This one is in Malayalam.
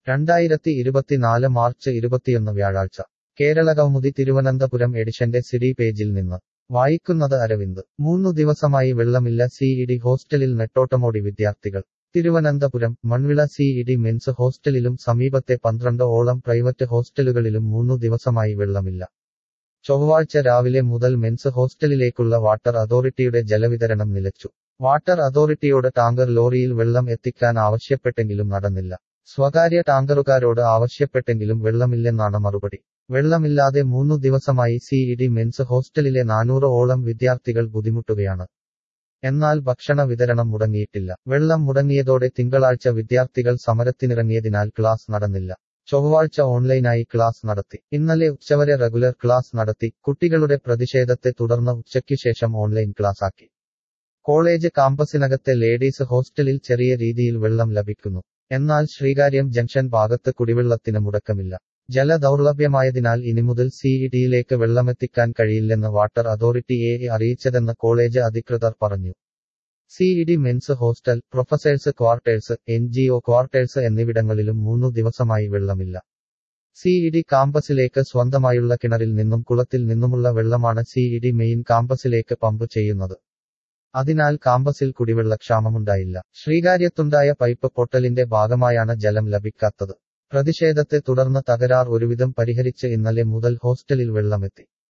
രണ്ടായിരത്തി ഇരുപത്തിനാല് മാർച്ച് ഇരുപത്തിയൊന്ന് വ്യാഴാഴ്ച കേരള കൗമുദി തിരുവനന്തപുരം എഡിഷന്റെ സിഡി പേജിൽ നിന്ന് വായിക്കുന്നത് അരവിന്ദ് മൂന്നു ദിവസമായി വെള്ളമില്ല സിഇഡി ഹോസ്റ്റലിൽ നെട്ടോട്ടമോടി വിദ്യാർത്ഥികൾ തിരുവനന്തപുരം മൺവിള സിഇഡി മെൻസ് ഹോസ്റ്റലിലും സമീപത്തെ പന്ത്രണ്ട് ഓളം പ്രൈവറ്റ് ഹോസ്റ്റലുകളിലും മൂന്നു ദിവസമായി വെള്ളമില്ല ചൊവ്വാഴ്ച രാവിലെ മുതൽ മെൻസ് ഹോസ്റ്റലിലേക്കുള്ള വാട്ടർ അതോറിറ്റിയുടെ ജലവിതരണം നിലച്ചു വാട്ടർ അതോറിറ്റിയോട് ടാങ്കർ ലോറിയിൽ വെള്ളം എത്തിക്കാൻ ആവശ്യപ്പെട്ടെങ്കിലും നടന്നില്ല സ്വകാര്യ ടാങ്കറുകാരോട് ആവശ്യപ്പെട്ടെങ്കിലും വെള്ളമില്ലെന്നാണ് മറുപടി വെള്ളമില്ലാതെ മൂന്നു ദിവസമായി സിഇഡി മെൻസ് ഹോസ്റ്റലിലെ നാനൂറ് ഓളം വിദ്യാർത്ഥികൾ ബുദ്ധിമുട്ടുകയാണ് എന്നാൽ ഭക്ഷണ വിതരണം മുടങ്ങിയിട്ടില്ല വെള്ളം മുടങ്ങിയതോടെ തിങ്കളാഴ്ച വിദ്യാർത്ഥികൾ സമരത്തിനിറങ്ങിയതിനാൽ ക്ലാസ് നടന്നില്ല ചൊവ്വാഴ്ച ഓൺലൈനായി ക്ലാസ് നടത്തി ഇന്നലെ ഉച്ചവരെ റെഗുലർ ക്ലാസ് നടത്തി കുട്ടികളുടെ പ്രതിഷേധത്തെ തുടർന്ന് ഉച്ചയ്ക്കു ശേഷം ഓൺലൈൻ ക്ലാസാക്കി കോളേജ് കാമ്പസിനകത്തെ ലേഡീസ് ഹോസ്റ്റലിൽ ചെറിയ രീതിയിൽ വെള്ളം ലഭിക്കുന്നു എന്നാൽ ശ്രീകാര്യം ജംഗ്ഷൻ ഭാഗത്ത് കുടിവെള്ളത്തിന് മുടക്കമില്ല ജല ദൗർലഭ്യമായതിനാൽ ഇനി മുതൽ സിഇഡിയിലേക്ക് വെള്ളമെത്തിക്കാൻ കഴിയില്ലെന്ന് വാട്ടർ അതോറിറ്റിയെ അറിയിച്ചതെന്ന് കോളേജ് അധികൃതർ പറഞ്ഞു CED men's hostel professors quarters N G O quarters എന്നിവിടങ്ങളിലും മൂന്നു ദിവസമായി വെള്ളമില്ല സിഇഡി കാമ്പസിലേക്ക് സ്വന്തമായുള്ള കിണറിൽ നിന്നും കുളത്തിൽ നിന്നുമുള്ള വെള്ളമാണ് സിഇഡി മെയിൻ കാമ്പസിലേക്ക് പമ്പ് ചെയ്യുന്നത് അതിനാൽ കാമ്പസിൽ കുടിവെള്ളക്ഷാമമുണ്ടായില്ല ശ്രീകാര്യത്തുണ്ടായ പൈപ്പ് പൊട്ടലിന്റെ ഭാഗമായാണ് ജലം ലഭിക്കാത്തത് പ്രതിഷേധത്തെ തുടർന്ന് തകരാർ ഒരുവിധം പരിഹരിച്ച് ഇന്നലെ മുതൽ ഹോസ്റ്റലിൽ വെള്ളമെത്തി